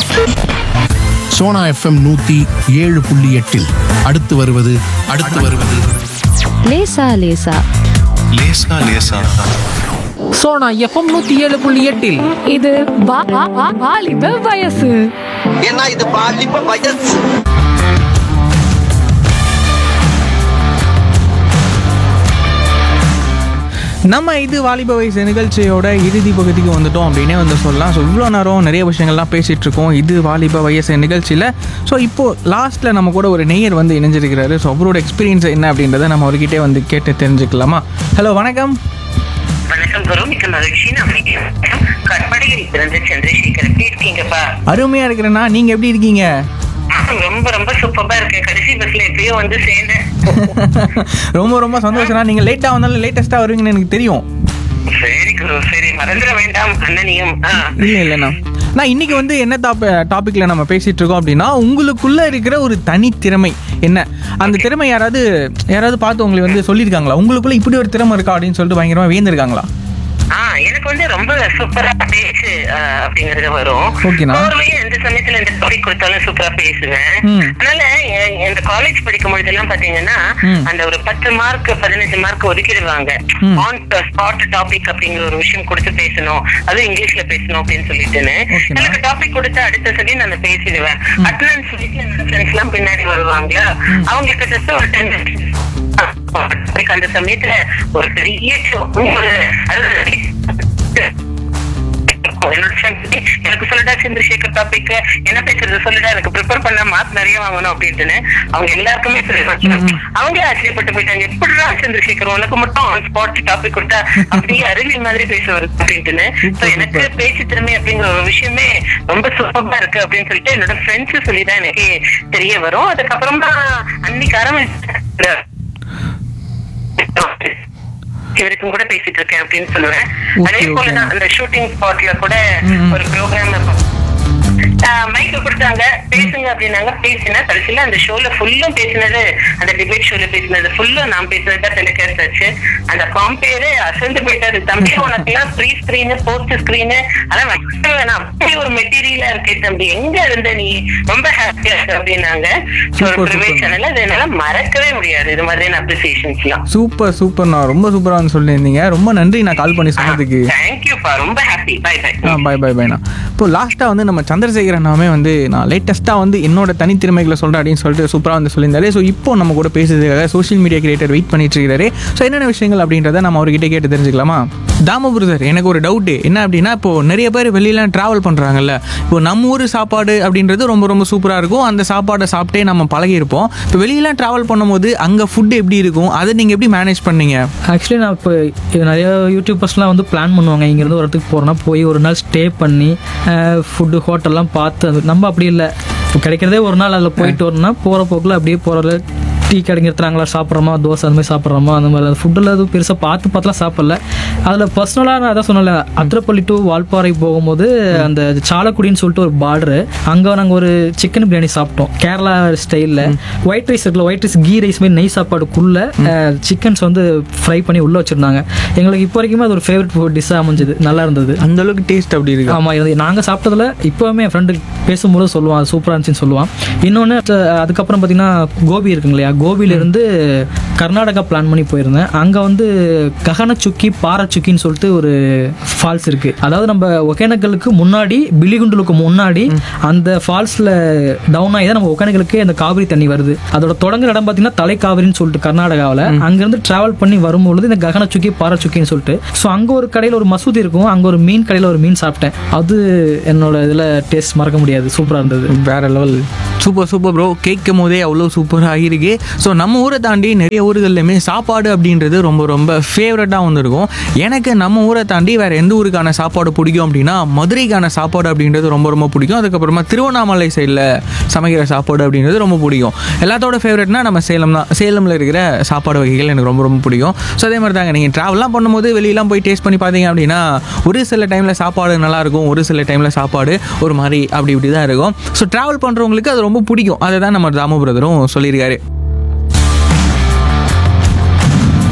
Sona FM நூத்தி ஏழு புள்ளி எட்டில் அடுத்து வருவது அடுத்து வருவது லேசா லேசா லேசா லேசா சோனா எஃப்எம் நூத்தி ஏழு புள்ளி எட்டில் இது வா- வா- வா- வாலிப வயசு ஏன்னா இது பாலிப்ப வயசு நம்ம இது வாலிப வயசு நிகழ்ச்சியோட இறுதி பகுதிக்கு வந்துட்டோம் அப்படின்னே வந்து சொல்லலாம் ஸோ இவ்வளோ நேரம் நிறைய விஷயங்கள்லாம் பேசிகிட்டு இருக்கோம் இது வாலிப வயசு நிகழ்ச்சியில் ஸோ இப்போது லாஸ்ட்டில் நம்ம கூட ஒரு நேயர் வந்து இணைஞ்சிருக்கிறாரு ஸோ அவரோட எக்ஸ்பீரியன்ஸ் என்ன அப்படின்றத நம்ம அவர்கிட்டே வந்து கேட்டு தெரிஞ்சுக்கலாமா ஹலோ வணக்கம் வணக்கம் குரு மிக்க மகிழ்ச்சி நான் கட்படையில் பிறந்த சந்திரசேகர் எப்படி இருக்கீங்கப்பா அருமையாக இருக்கிறேன்னா நீங்கள் எப்படி இருக்கீங்க ரொம்ப ரொம்ப சூப்பரா இருக்கேன் கடைசி பஸ்ல எப்பயோ வந்து சேர்ந்தேன் ரொம்ப ரொம்ப சந்தோஷம்னா நீங்கள் லேட்டாக வந்தாலும் லேட்டஸ்ட்டாக வருவீங்கன்னு எனக்கு தெரியும் சரி குரு சரி மறந்துட வேண்டாம் அண்ணனையும் ஆ. இல்லை இல்லைண்ணா நான் இன்னைக்கு வந்து என்ன டாப் டாப்பிக்கில் நம்ம பேசிகிட்டு இருக்கோம் அப்படின்னா உங்களுக்குள்ளே இருக்கிற ஒரு தனித்திறமை என்ன அந்த திறமை யாராவது யாராவது பார்த்து உங்களை வந்து சொல்லியிருக்காங்களா உங்களுக்குள்ள இப்படி ஒரு திறமை இருக்கா அப்படின்னு சொல்லிட்டு பயங்கரமாக வியந்திருக்காங்களா ஆ எனக்கு வந்து ரொம்ப சூப்பரா பேசு ஆ, அப்படிங்கறது வரும் ஓகேண்ணா. கோர்வையா எந்த சமயத்துல எந்த டாபிக் கொடுத்தாலும் சூப்பரா பேசுவேன் ம். அதனால எ- இந்த காலேஜ் படிக்கும் பொழுதெல்லாம் பாத்தீங்கன்னா ம். அந்த ஒரு பத்து மார்க் பதினஞ்சு மார்க் ஒதுக்கிடுவாங்க ம். ஆன் ஸ்பாட் டாபிக் அப்படிங்கிற ஒரு விஷயம் கொடுத்து பேசணும் அதுவும் இங்கிலீஷ்ல பேசணும் அப்படின்னு சொல்லிட்டுன்னு ஓகேண்ணா. எனக்கு டாபிக் கொடுத்து அடுத்த சொல்லி நான் பேசிடுவேன் அட்டனன்ஸ் ஃப்ரெண்ட்ஸ் எல்லாம் பின்னாடி வருவாங்களா அவங்களுக்கு ஜஸ்ட் ஒரு டென் அந்த சமயத்துல ஒரு பெரிய show, ஒரு அதாவது என்னோட friends, எனக்கு சொல்லுடா சந்திரசேகர் டாபிக் என்ன பேசுறது சொல்லுடா எனக்கு ப்ரிப்பேர் பண்ண மார்க் நிறைய வாங்கணும் அப்படின்ட்டுன்னு அவங்க எல்லாருக்குமே சொல்லுவாங்க அவங்களே ஆச்சரியப்பட்டு போயிட்டாங்க எப்படிடா சந்திரசேகர் உனக்கு மட்டும் ஆன் ஸ்பாட் டாபிக் கொடுத்தா அப்படியே அருவி மாதிரி பேசுவாரு அப்படின்ட்டுன்னு So, எனக்கு பேச்சு திறமை அப்படிங்கிற ஒரு விஷயமே ரொம்ப சூப்பரா இருக்கு அப்படின்னு சொல்லிட்டு என்னோட ஃப்ரெண்ட்ஸ் சொல்லிதான் எனக்கு தெரிய வரும் அதுக்கப்புறமா அன்னைக்கு ஆரம்பிச்சு இவருக்கும் கூட பேசிட்டு இருக்கேன் அப்படின்னு சொல்லுவேன் அதே okay. போலதான் அந்த ஷூட்டிங் ஸ்பாட்ல கூட ஒரு ப்ரோக்ராம் மைக்க கொடுத்தாங்க பேசுங்க அப்படின்னாங்க பேசினேன் கடைசியில அந்த ஷோல ஃபுல்லும் பேசினது அந்த டிபேட் ஷோல பேசினது ஃபுல்லும் நான் பேசினது தான் டெலிகாஸ்ட் ஆச்சு அந்த காம்பேரு அசந்து போயிட்டாரு தம்பி உனக்கு எல்லாம் ப்ரீ ஸ்கிரீனு போஸ்ட் ஸ்கிரீனு அதெல்லாம் வைக்கவே வேணாம் அப்படி ஒரு மெட்டீரியலா இருக்கே தம்பி எங்க இருந்த நீ ரொம்ப ஹாப்பியா இருக்கு அப்படின்னாங்க So, ஒரு Super, பிரைவேட் super. சேனல் அது என்னால மறக்கவே முடியாது இது மாதிரியான அப்ரிசியேஷன்ஸ்லாம் சூப்பர் சூப்பர்ண்ணா ரொம்ப சூப்பராக வந்து சொல்லியிருந்தீங்க ரொம்ப நன்றி நான் கால் பண்ணி சொன்னதுக்கு தேங்க்யூப்பா ரொம்ப ஹாப்பி பை பை ஆ பை பை பைண்ணா இப்போ லாஸ்ட்டாக வந்து நம்ம சந்திரசேகர் அண்ணாவே வந்து நான் லேட்டஸ்ட்டாக வந்து என்னோட தனித்திறமைகளை சொல்கிறேன் அப்படின்னு சொல்லிட்டு சூப்பராக வந்து சொல்லியிருந்தாரு ஸோ இப்போ நம்ம கூட பேசுறதுக்காக சோஷியல் மீடியா கிரியேட்டர் வெயிட் பண்ணிட்டு இருக்காரு ஸோ என்னென்ன விஷயங்கள் அப்படின்றத நம்ம அவர்கிட்ட கேட்டு தெரிஞ்சுக்கலாமா தாமபுரு சார் எனக்கு ஒரு டவுட்டு என்ன அப்படின்னா இப்போ நிறைய பேர் வெளியெலாம் ட்ராவல் பண்ணுறாங்கல்ல இப்போ நம்ம ஊர் சாப்பாடு அப்படின்றது ரொம்ப ரொம்ப சூப்பராக இருக்கும் அந்த சாப்பாடை சாப்பிட்டே நம்ம பழகியிருப்போம் இப்போ வெளியெலாம் ட்ராவல் பண்ணும்போது அங்கே ஃபுட்டு எப்படி இருக்கும் அதை நீங்கள் எப்படி மேனேஜ் பண்ணீங்க ஆக்சுவலி நான் இப்போ நிறைய யூடியூபர்ஸ்லாம் வந்து பிளான் பண்ணுவாங்க இங்கேருந்து ஒரு இடத்துக்கு போகிறோன்னா போய் ஒரு நாள் ஸ்டே பண்ணி ஃபுட்டு ஹோட்டல்லாம் பார்த்து அது நம்ம அப்படி இல்லை இப்போ கிடைக்கிறதே ஒரு நாள் அதில் போயிட்டு வரணும்னா போகிற போக்கில் அப்படியே போகிற டீ கடைங்க எடுத்துறாங்களா சாப்பிட்றோமா தோசை அந்த மாதிரி சாப்பிட்றோமா அந்த மாதிரி ஃபுட்டில் எதுவும் பெருசாக பார்த்து பார்த்துலாம் சாப்பிடல அதில் பர்சனலாக நான் அதான் சொன்னல அத்திரப்பள்ளி டு வால்பாறை போகும்போது அந்த சாலக்குடின்னு சொல்லிட்டு ஒரு பார்டரு அங்கே நாங்கள் ஒரு சிக்கன் பிரியாணி சாப்பிட்டோம் கேரளா ஸ்டைலில் ஒயிட் ரைஸ் இருக்குல்ல ஒயிட் ரைஸ் கீ ரைஸ் மாதிரி நெய் சாப்பாடுக்குள்ளே சிக்கன்ஸ் வந்து ஃப்ரை பண்ணி உள்ளே வச்சுருந்தாங்க எங்களுக்கு இப்போ வரைக்குமே அது ஒரு ஃபேவரட் ஃபுட் டிஷ்ஷாக அமைஞ்சது நல்லா இருந்தது அந்த அளவுக்கு டேஸ்ட் அப்படி இருக்கு ஆமாம் இது நாங்கள் சாப்பிட்டதுல இப்போவுமே என் ஃப்ரெண்டு பேசும்போது சொல்லுவான் அது சூப்பராக இருந்துச்சுன்னு சொல்லுவான் இன்னொன்று அதுக்கப்புறம் பார்த்தீங்கன்னா கோபி இருக்குங்க இல்லையா கோபியிலேருந்து கர்நாடகா பிளான் பண்ணி போயிருந்தேன் அங்கே வந்து ககனச்சுக்கி பாரச்சுக்கின்னு சொல்லிட்டு ஒரு ஃபால்ஸ் இருக்குது அதாவது நம்ம ஒகேனக்கலுக்கு முன்னாடி பிலிகுண்டலுக்கு முன்னாடி அந்த ஃபால்ஸில் டவுன் ஆகி தான் நம்ம ஒகேனக்கலுக்கு அந்த காவிரி தண்ணி வருது அதோட தொடங்குற இடம் பார்த்தீங்கன்னா தலைக்காவிரின்னு சொல்லிட்டு கர்நாடகாவில் அங்கேருந்து ட்ராவல் பண்ணி வரும்பொழுது இந்த ககனச்சுக்கி பாரச்சுக்கின்னு சொல்லிட்டு ஸோ அங்கே ஒரு கடையில் ஒரு மசூதி இருக்கும் அங்கே ஒரு மீன் கடையில் ஒரு மீன் சாப்பிட்டேன் அது என்னோட இதில் டேஸ்ட் மறக்க முடியாது சூப்பராக இருந்தது வேற லெவல் சூப்பர் சூப்பர் ப்ரோ கேட்கும் போதே அவ்வளோ சூப்பராக இருக்கு ஸோ நம்ம ஊரை தாண்டி நிறைய ஊர்கள்லையுமே சாப்பாடு அப்படின்றது ரொம்ப ரொம்ப ஃபேவரட்டாக வந்திருக்கும் எனக்கு நம்ம ஊரை தாண்டி வேற எந்த ஊருக்கான சாப்பாடு பிடிக்கும் அப்படின்னா மதுரைக்கான சாப்பாடு அப்படின்றது ரொம்ப ரொம்ப பிடிக்கும் அதுக்கப்புறமா திருவண்ணாமலை சைடில் சமைக்கிற சாப்பாடு அப்படின்றது ரொம்ப பிடிக்கும் எல்லாத்தோட ஃபேவரட்னா நம்ம சேலம் தான் சேலமில் இருக்கிற சாப்பாடு வகைகள் எனக்கு ரொம்ப ரொம்ப பிடிக்கும் ஸோ அதே மாதிரி தாங்க நீங்கள் ட்ராவல்லாம் பண்ணும்போது வெளியெல்லாம் போய் டேஸ்ட் பண்ணி பார்த்தீங்க அப்படின்னா ஒரு சில டைமில் சாப்பாடு நல்லா இருக்கும் ஒரு சில டைமில் சாப்பாடு ஒரு மாதிரி அப்படி இப்படி தான் இருக்கும் ஸோ ட்ராவல் பண்ணுறவங்களுக்கு அது ரொம்ப பிடிக்கும் அதை தான் நம்ம தாமு பிரதரும் சொல்லியிருக்காரு ஸோ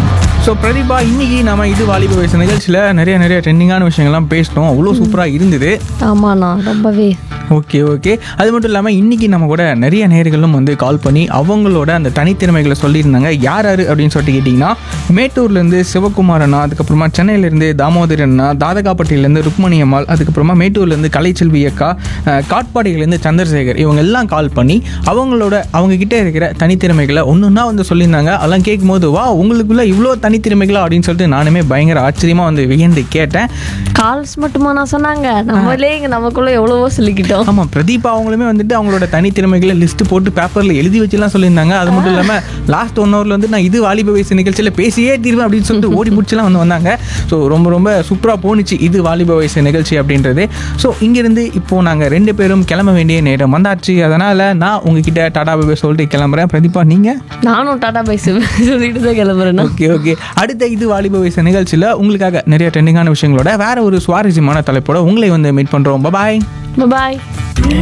ஸோ பிரதீபா இன்னைக்கு நம்ம இது வாலிப வயசு நிகழ்ச்சியில் நிறைய நிறைய ட்ரெண்டிங்கான விஷயங்கள்லாம் பேசினோம் அவ்வளோ சூப்பராக இருந்தது ஆமாண்ணா ரொம்பவே ஓகே ஓகே அது மட்டும் இல்லாமல் இன்றைக்கி நம்ம கூட நிறைய நேர்களும் வந்து கால் பண்ணி அவங்களோட அந்த தனித்திறமைகளை சொல்லியிருந்தாங்க யார் யார் அப்படின்னு சொல்லிட்டு கேட்டிங்கன்னா மேட்டூர்லேருந்து சிவகுமார் அண்ணா அதுக்கப்புறமா சென்னையிலேருந்து தாமோதர் அண்ணா தாதகாப்பட்டியிலேருந்து ருக்மணி அம்மாள் அதுக்கப்புறமா மேட்டூர்லேருந்து கலைச்செல்வி அக்கா அஹ், காட்பாடியிலேருந்து சந்திரசேகர் இவங்க எல்லாம் கால் பண்ணி அவங்களோட அவங்க கிட்ட இருக்கிற தனித்திறமைகளை ஒன்று ஒன்றா வந்து சொல்லியிருந்தாங்க அதெல்லாம் கேட்கும்போது வா உங்களுக்குள்ள இவ்வளோ தனித்திறமைகளா அப்படின்னு சொல்லிட்டு நானுமே பயங்கர ஆச்சரியமாக வந்து வியந்து கேட்டேன் கால்ஸ் மட்டுமா நான் சொன்னாங்க நம்மளே இங்க நமக்குள்ள எவ்வளவோ சொல்லிக்கிட்டோம் ஆமாம் பிரதீபா அவங்களுமே வந்துட்டு அவங்களோட தனித்திறமைகளை லிஸ்ட் போட்டு பேப்பரில் எழுதி வச்சுலாம் சொல்லியிருந்தாங்க அது மட்டும் இல்லாமல் லாஸ்ட் ஒன் ஹவரில் வந்து நான் இது வாலிப வயசு நிகழ்ச்சியில் பேசியே தீர்வேன் அப்படின்னு சொல்லிட்டு ஓடி பிடிச்சலாம் வந்து வந்தாங்க ஸோ ரொம்ப ரொம்ப சூப்பராக போணுச்சு இது வாலிப வயசு நிகழ்ச்சி அப்படின்றது ஸோ இங்கேருந்து இப்போது நாங்கள் ரெண்டு பேரும் கிளம்ப வேண்டிய நேரம் வந்தாச்சு அதனால் நான் உங்ககிட்ட டாடா பாபே சொல்லிட்டு கிளம்புறேன் பிரதீபா நீங்கள் நானும் டாடா பை சொல்லிட்டு தான் கிளம்புறேன்னா ஓகே ஓகே அடுத்த இது வாலிப வயசு நிகழ்ச்சியில் உங்களுக்காக நிறைய ட்ரெண்டிங்கான விஷயங்களோட வேற ஒரு சுவாரஸ்யமான தலைப்போட உங்களை வந்து மீட் பண்ணுறோம் பாய் பாய்